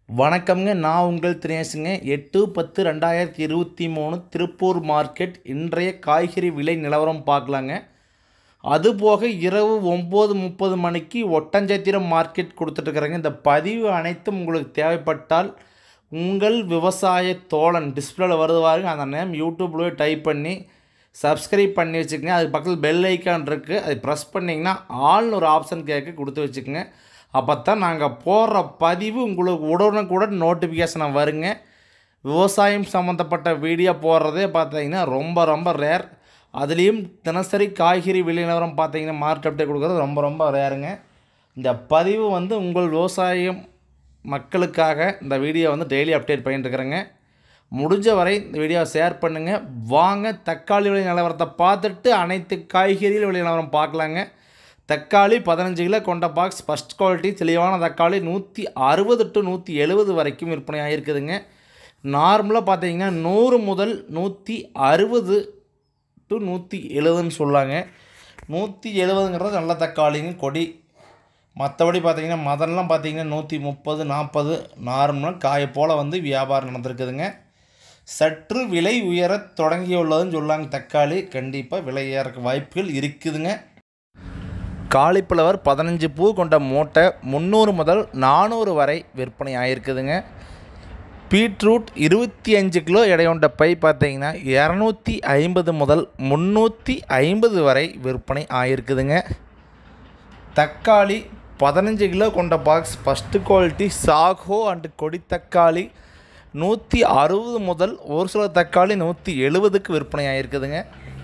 வணக்கம்ங்க நான் உங்கள் தினேஷுங்க எட்டு பத்து ரெண்டாயிரத்தி இருபத்தி மூணு திருப்பூர் மார்க்கெட் இன்றைய காய்கறி விலை நிலவரம் பார்க்கலாங்க அதுபோக இரவு ஒம்பது முப்பது மணிக்கு ஒட்டஞ்சத்திரம் மார்க்கெட் கொடுத்துட்ருக்குறேங்க இந்த பதிவு அனைத்தும் உங்களுக்கு தேவைப்பட்டால் உங்கள் விவசாய தோழன் டிஸ்பிளேல வருது பாருங்க அந்த நேம் யூடியூப்லேயே டைப் பண்ணி சப்ஸ்கிரைப் பண்ணி வச்சுக்கோங்க அதுக்கு பக்கத்தில் பெல் ஐக்கான் இருக்குது அதை ப்ரெஸ் பண்ணிங்கன்னா ஆல்னு ஒரு ஆப்ஷன் கேட்க கொடுத்து வச்சுக்கோங்க அப்போ தான் நாங்கள் போடுற பதிவு உங்களுக்கு உடனுக்குடன் நோட்டிஃபிகேஷனாக வருங்க விவசாயம் சம்மந்தப்பட்ட வீடியோ போடுறதே பார்த்தீங்கன்னா ரொம்ப ரொம்ப ரேர் அதுலேயும் தினசரி காய்கறி விலை நிலவரம் பார்த்தீங்கன்னா மார்க்கெட் அப்டேட் கொடுக்குறது ரொம்ப ரொம்ப ரேருங்க இந்த பதிவு வந்து உங்கள் விவசாயம் மக்களுக்காக இந்த வீடியோ வந்து டெய்லி அப்டேட் பண்ணிட்டு இருக்கிறேங்க முடிஞ்ச வரை இந்த வீடியோவை ஷேர் பண்ணுங்கள் வாங்க தக்காளி விலை நிலவரத்தை பார்த்துட்டு அனைத்து காய்கறிகள் விலை நிலவரம் பார்க்கலாங்க தக்காளி பதினஞ்சு கிலோ கொண்ட பாக்ஸ் ஃபஸ்ட் குவாலிட்டி தெளிவான தக்காளி நூற்றி அறுபது டு நூற்றி எழுபது வரைக்கும் விற்பனை ஆகிருக்குதுங்க நார்மலாக பார்த்தீங்கன்னா நூறு முதல் நூற்றி அறுபது டு நூற்றி எழுபதுன்னு சொல்லாங்க நூற்றி எழுபதுங்கிறது நல்ல தக்காளிங்க கொடி மற்றபடி பார்த்தீங்கன்னா மதன்லாம் பார்த்தீங்கன்னா நூற்றி முப்பது நாற்பது நார்மலாக காய போல் வந்து வியாபாரம் நடந்திருக்குதுங்க சற்று விலை உயரத் தொடங்கியுள்ளதுன்னு சொல்லாங்க தக்காளி கண்டிப்பாக விலை ஏறக்கு வாய்ப்புகள் இருக்குதுங்க காலிஃப்ளவர் பதினஞ்சு பூ கொண்ட மூட்டை முந்நூறு முதல் நானூறு வரை விற்பனை ஆகிருக்குதுங்க பீட்ரூட் இருபத்தி அஞ்சு கிலோ எடையுண்ட பை பார்த்தீங்கன்னா இரநூத்தி ஐம்பது முதல் முந்நூற்றி ஐம்பது வரை விற்பனை ஆகிருக்குதுங்க தக்காளி பதினஞ்சு கிலோ கொண்ட பாக்ஸ் ஃபஸ்ட்டு குவாலிட்டி சாகோ அண்டு கொடி தக்காளி நூற்றி அறுபது முதல் ஒரு சில தக்காளி நூற்றி எழுபதுக்கு விற்பனை ஆகிருக்குதுங்க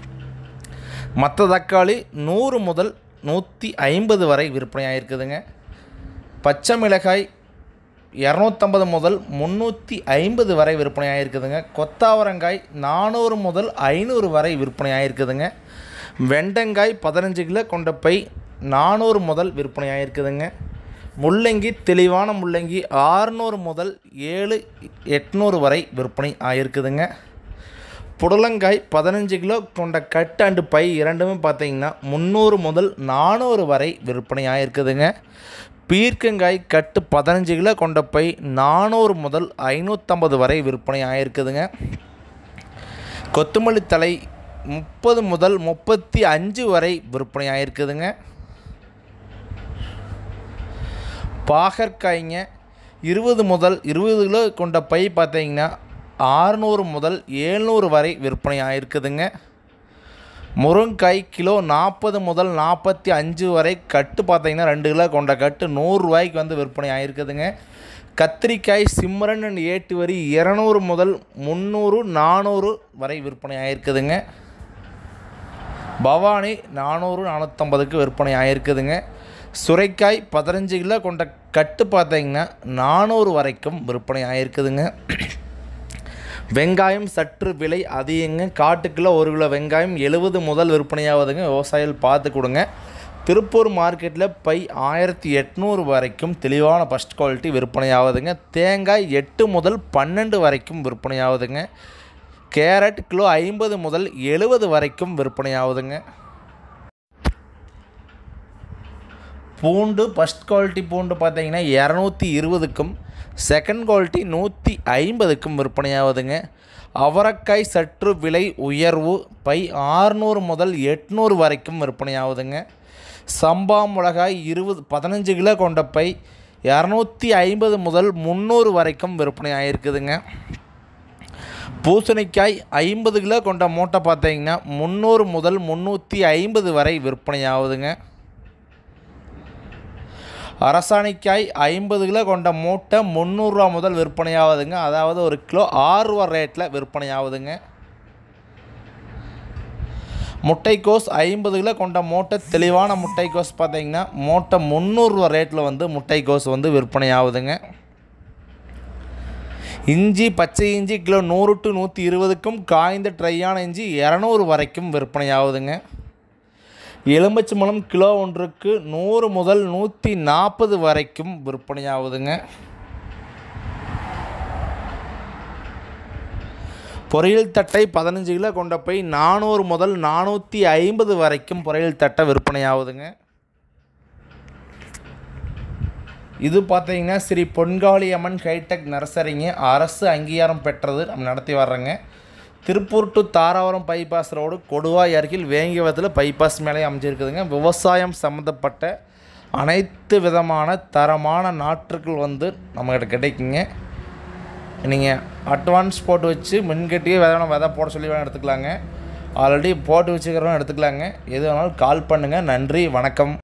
மற்ற தக்காளி நூறு முதல் நூற்றி ஐம்பது வரை விற்பனை ஆகிருக்குதுங்க பச்சை மிளகாய் இரநூத்தம்பது முதல் முந்நூற்றி ஐம்பது வரை விற்பனை ஆகிருக்குதுங்க கொத்தாவரங்காய் நானூறு முதல் ஐநூறு வரை விற்பனை ஆகிருக்குதுங்க வெண்டங்காய் பதினஞ்சு கிலோ கொண்ட பை நானூறு முதல் விற்பனை ஆகிருக்குதுங்க முள்ளங்கி தெளிவான முள்ளங்கி ஆறுநூறு முதல் ஏழு எட்நூறு வரை விற்பனை ஆகிருக்குதுங்க புடலங்காய் பதினஞ்சு கிலோ கொண்ட கட் அண்டு பை இரண்டுமே பார்த்தீங்கன்னா முந்நூறு முதல் நானூறு வரை விற்பனை ஆகிருக்குதுங்க பீர்க்கங்காய் கட்டு பதினஞ்சு கிலோ கொண்ட பை நானூறு முதல் ஐநூற்றம்பது வரை விற்பனை ஆகிருக்குதுங்க கொத்தமல்லி தலை முப்பது முதல் முப்பத்தி அஞ்சு வரை விற்பனை ஆகிருக்குதுங்க பாகற்காய்ங்க இருபது முதல் இருபது கிலோ கொண்ட பை பார்த்தீங்கன்னா ஆறுநூறு முதல் ஏழ்நூறு வரை விற்பனை ஆகிருக்குதுங்க முருங்காய் கிலோ நாற்பது முதல் நாற்பத்தி அஞ்சு வரை கட்டு பார்த்தீங்கன்னா ரெண்டு கிலோ கொண்ட கட்டு நூறுரூவாய்க்கு வந்து விற்பனை ஆகிருக்குதுங்க கத்திரிக்காய் சிம்ரன் அண்ட் ஏட்டு வரி இரநூறு முதல் முந்நூறு நானூறு வரை விற்பனை ஆகிருக்குதுங்க பவானி நானூறு நானூற்றம்பதுக்கு விற்பனை ஆகிருக்குதுங்க சுரைக்காய் பதினஞ்சு கிலோ கொண்ட கட்டு பார்த்தீங்கன்னா நானூறு வரைக்கும் விற்பனை ஆகிருக்குதுங்க வெங்காயம் சற்று விலை அதிகங்க காட்டு கிலோ ஒரு கிலோ வெங்காயம் எழுபது முதல் விற்பனையாவதுங்க விவசாயிகள் பார்த்து கொடுங்க திருப்பூர் மார்க்கெட்டில் பை ஆயிரத்தி எட்நூறு வரைக்கும் தெளிவான ஃபஸ்ட் குவாலிட்டி விற்பனையாகுதுங்க தேங்காய் எட்டு முதல் பன்னெண்டு வரைக்கும் விற்பனையாகுதுங்க கேரட் கிலோ ஐம்பது முதல் எழுபது வரைக்கும் விற்பனையாகுதுங்க பூண்டு ஃபஸ்ட் குவாலிட்டி பூண்டு பார்த்தீங்கன்னா இரநூத்தி இருபதுக்கும் செகண்ட் குவாலிட்டி நூற்றி ஐம்பதுக்கும் விற்பனையாகுதுங்க அவரக்காய் சற்று விலை உயர்வு பை ஆறுநூறு முதல் எட்நூறு வரைக்கும் விற்பனையாகுதுங்க சம்பா மிளகாய் இருபது பதினஞ்சு கிலோ கொண்ட பை இரநூத்தி ஐம்பது முதல் முந்நூறு வரைக்கும் விற்பனை ஆகிருக்குதுங்க பூசணிக்காய் ஐம்பது கிலோ கொண்ட மூட்டை பார்த்தீங்கன்னா முந்நூறு முதல் முந்நூற்றி ஐம்பது வரை விற்பனை ஆகுதுங்க அரசாணிக்காய் ஐம்பது கிலோ கொண்ட மூட்டை முந்நூறுரூவா முதல் விற்பனையாகுதுங்க அதாவது ஒரு கிலோ ஆறுரூவா ரேட்டில் விற்பனையாகுதுங்க முட்டைக்கோஸ் ஐம்பது கிலோ கொண்ட மூட்டை தெளிவான முட்டைக்கோஸ் பார்த்தீங்கன்னா மூட்டை முந்நூறுரூவா ரேட்டில் வந்து முட்டைக்கோஸ் வந்து விற்பனை ஆகுதுங்க இஞ்சி பச்சை இஞ்சி கிலோ நூறு டு நூற்றி இருபதுக்கும் காய்ந்த ட்ரையான இஞ்சி இரநூறு வரைக்கும் விற்பனை ஆகுதுங்க எலும்பச்சு மலம் கிலோ ஒன்றுக்கு நூறு முதல் நூற்றி நாற்பது வரைக்கும் விற்பனையாகுதுங்க பொரியல் தட்டை பதினஞ்சு கிலோ கொண்ட போய் நானூறு முதல் நானூற்றி ஐம்பது வரைக்கும் பொரியல் தட்டை விற்பனையாகுதுங்க இது பார்த்தீங்கன்னா ஸ்ரீ பொன்காளி அம்மன் ஹைடெக் நர்சரிங்க அரசு அங்கீகாரம் பெற்றது நம்ம நடத்தி வர்றோங்க Tiruppur to Dharapuram bypass road Koduvai அருகில் வேங்கியவரத்தில் பைபாஸ் மேலே அமைஞ்சிருக்குதுங்க விவசாயம் சம்மந்தப்பட்ட அனைத்து விதமான தரமான நாற்றுகள் வந்து நம்மகிட்ட கிடைக்குங்க நீங்கள் அட்வான்ஸ் போட்டு வச்சு முன்கட்டியே விதை வேணால் விதை போட சொல்லி வேணால் எடுத்துக்கலாங்க ஆல்ரெடி போட்டு வச்சுக்கிறவங்க எடுத்துக்கலாங்க எது வேணாலும் கால் பண்ணுங்கள் நன்றி வணக்கம்